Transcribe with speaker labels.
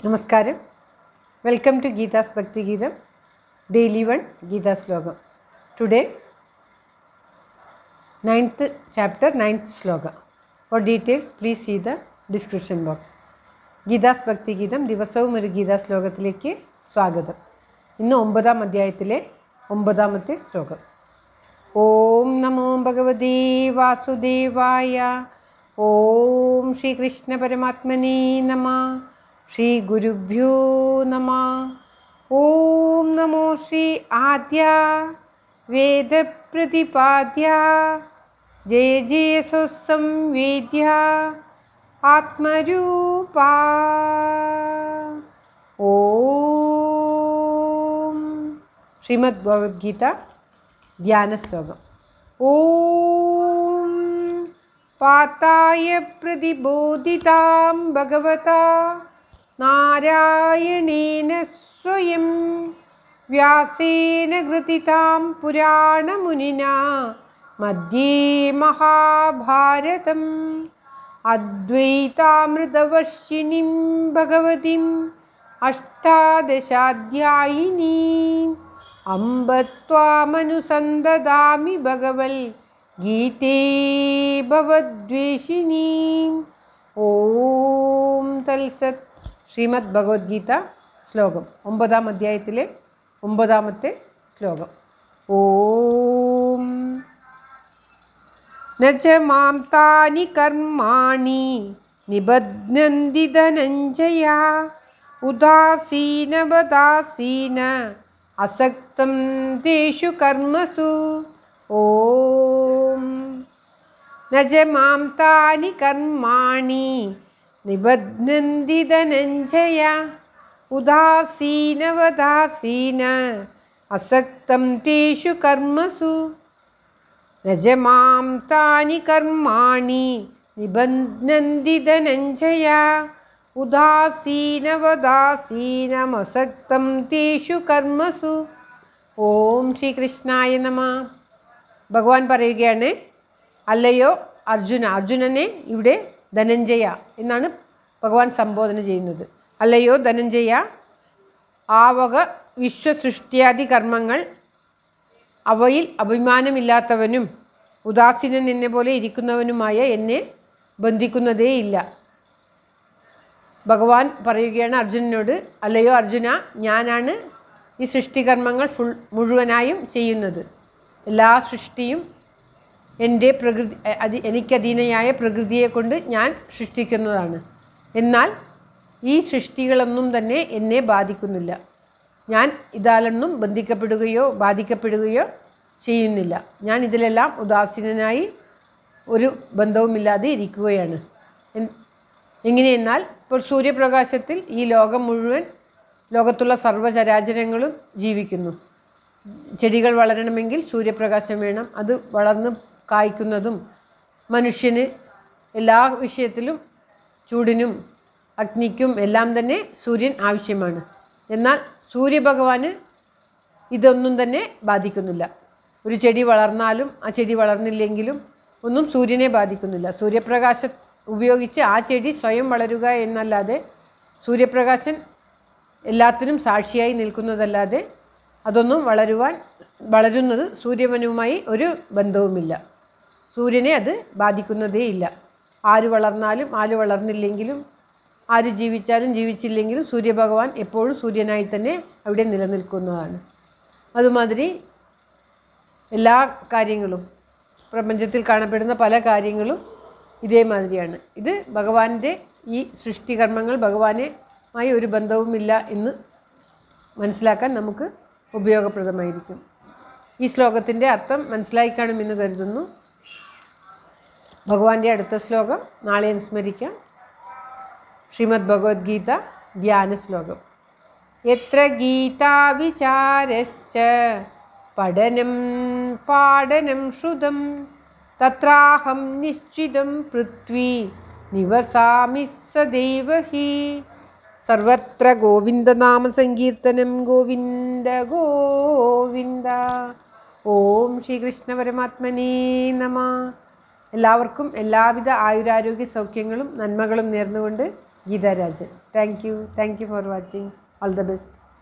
Speaker 1: നമസ്കാരം welcome to Geethas Bhakthigeetham daily one Gita shloka today ninth chapter ninth shloka for details please see the description box Geethas Bhakthigeetham ദിവസവും ഒരു ഗീതാ ശ്ലോകത്തിലേക്ക് സ്വാഗതം ഇന്ന് ഒമ്പതാം അധ്യായത്തിലെ ഒമ്പതാമത്തെ ശ്ലോകം ഓം നമോ ഭഗവതേ വാസുദേവായ ഓം ശ്രീകൃഷ്ണ പരമാത്മനേ നമ ശ്രീ ഗുരുഭ്യോ നമ ഓം നമോ ശ്രീ ആദ്യ വേദപ്രതിപാദ്യ ജയ ജയ സ്വസംവേദ്യ ആത്മരൂപ ഓം ശ്രീമദ് ഭഗവത്ഗീത ധ്യാനശ്ലോകം ഓം പാത്തായ പ്രതിബോധിതാം ഭഗവതാ നാരായണേന സ്വയം വ്യാസേന ഘൃതിതാം പുരാണമുനിന മധ്യേ മഹാഭാരതം അദ്വൈതാമൃതവർഷിണീം ഭഗവതിം അഷ്ടാദശാധ്യായിനീം അമ്പ ത്വാമനുസന്തദാമി ഭഗവൽ ഗീതേ ഭവദ്വേഷിണീം ഓം തൽസത് ശ്രീമദ് ഭഗവത്ഗീത ശ്ലോകം ഒമ്പതാം അധ്യായത്തിലെ ഒമ്പതാമത്തെ ശ്ലോകം ഓം न च मां तानि कर्माणि निबध्नन्ति धनञ्जया उदासीनवदासीन असक्तं तेषु कर्मसु ॐ न च मां तानि कर्माणि निबध्नन्ति धनञ्जय उदासीनवदासीन असक्तं तेषु कर्मसु न च मां तानि कर्माणि निबध्नन्ति धनञ्जय ഉദാസീനവദാസീനമസക്തം തേഷു കർമ്മസു ഓം ശ്രീകൃഷ്ണായ നമ ഭഗവാൻ പറയുകയാണ് അല്ലയോ അർജുന അർജുനനെ ഇവിടെ ധനഞ്ജയ എന്നാണ് ഭഗവാൻ സംബോധന ചെയ്യുന്നത് അല്ലയോ ധനഞ്ജയ ആവക വിശ്വസൃഷ്ടിയാദി കർമ്മങ്ങൾ അവയിൽ അഭിമാനമില്ലാത്തവനും ഉദാസീനൻ എന്നെ പോലെ ഇരിക്കുന്നവനുമായ എന്നെ ബന്ധിക്കുന്നതേയില്ല ഭഗവാൻ പറയുകയാണ് അർജുനനോട് അല്ലയോ അർജുന ഞാനാണ് ഈ സൃഷ്ടികർമ്മങ്ങൾ ഫുൾ മുഴുവനായും ചെയ്യുന്നത് എല്ലാ സൃഷ്ടിയും എൻ്റെ പ്രകൃതി അതി എനിക്കധീനയായ പ്രകൃതിയെ കൊണ്ട് ഞാൻ സൃഷ്ടിക്കുന്നതാണ് എന്നാൽ ഈ സൃഷ്ടികളൊന്നും തന്നെ എന്നെ ബാധിക്കുന്നില്ല ഞാൻ ഇതാലൊന്നും ബന്ധിക്കപ്പെടുകയോ ബാധിക്കപ്പെടുകയോ ചെയ്യുന്നില്ല ഞാൻ ഇതിലെല്ലാം ഉദാസീനനായി ഒരു ബന്ധവുമില്ലാതെ ഇരിക്കുകയാണ് എങ്ങനെയെന്നാൽ ഇപ്പോൾ സൂര്യപ്രകാശത്തിൽ ഈ ലോകം മുഴുവൻ ലോകത്തുള്ള സർവ്വചരാചരങ്ങളും ജീവിക്കുന്നു ചെടികൾ വളരണമെങ്കിൽ സൂര്യപ്രകാശം വേണം അത് വളർന്ന് കായ്ക്കുന്നതും മനുഷ്യന് എല്ലാ വിഷയത്തിലും ചൂടിനും അഗ്നിക്കും എല്ലാം തന്നെ സൂര്യൻ ആവശ്യമാണ് എന്നാൽ സൂര്യഭഗവാന് ഇതൊന്നും തന്നെ ബാധിക്കുന്നില്ല ഒരു ചെടി വളർന്നാലും ആ ചെടി വളർന്നില്ലെങ്കിലും ഒന്നും സൂര്യനെ ബാധിക്കുന്നില്ല സൂര്യപ്രകാശം ഉപയോഗിച്ച് ആ ചെടി സ്വയം വളരുക എന്നല്ലാതെ സൂര്യപ്രകാശൻ എല്ലാത്തിനും സാക്ഷിയായി നിൽക്കുന്നതല്ലാതെ അതൊന്നും വളരുവാൻ വളരുന്നത് സൂര്യവനുമായി ഒരു ബന്ധവുമില്ല സൂര്യനെ അത് ബാധിക്കുന്നതേയില്ല ആര് വളർന്നാലും ആര് വളർന്നില്ലെങ്കിലും ആര് ജീവിച്ചാലും ജീവിച്ചില്ലെങ്കിലും സൂര്യഭഗവാൻ എപ്പോഴും സൂര്യനായി തന്നെ അവിടെ നിലനിൽക്കുന്നതാണ് അതുമാതിരി എല്ലാ കാര്യങ്ങളും പ്രപഞ്ചത്തിൽ കാണപ്പെടുന്ന പല കാര്യങ്ങളും ഇതേമാതിരിയാണ് ഇത് ഭഗവാന്റെ ഈ സൃഷ്ടികർമ്മങ്ങൾ ഭഗവാനുമായി ഒരു ബന്ധവുമില്ല എന്ന് മനസ്സിലാക്കാൻ നമുക്ക് ഉപയോഗപ്രദമായിരിക്കും ഈ ശ്ലോകത്തിൻ്റെ അർത്ഥം മനസ്സിലായി കാണുമെന്ന് കരുതുന്നു ഭഗവാന്റെ അടുത്ത ശ്ലോകം നാളെ അനുസ്മരിക്കാം ശ്രീമദ് ഭഗവത്ഗീത ധ്യാന ശ്ലോകം എത്ര ഗീതാവിചാരശ്ച പഠനം പാഠനം ശ്രുതം തത്രാഹം നിശ്ചിതം പൃഥ്വി നിവസാമി സദൈവ ഹി സർവത്ര ഗോവിന്ദനാമസങ്കീർത്തനം ഗോവിന്ദ ഗോവിന്ദ ഓം ശ്രീകൃഷ്ണ പരമാത്മനേ നമ എല്ലാവർക്കും എല്ലാവിധ ആയുരാരോഗ്യ സൗഖ്യങ്ങളും നന്മകളും നേർന്നുകൊണ്ട് Geeta Rajan. Thank you. Thank you for watching. All the best.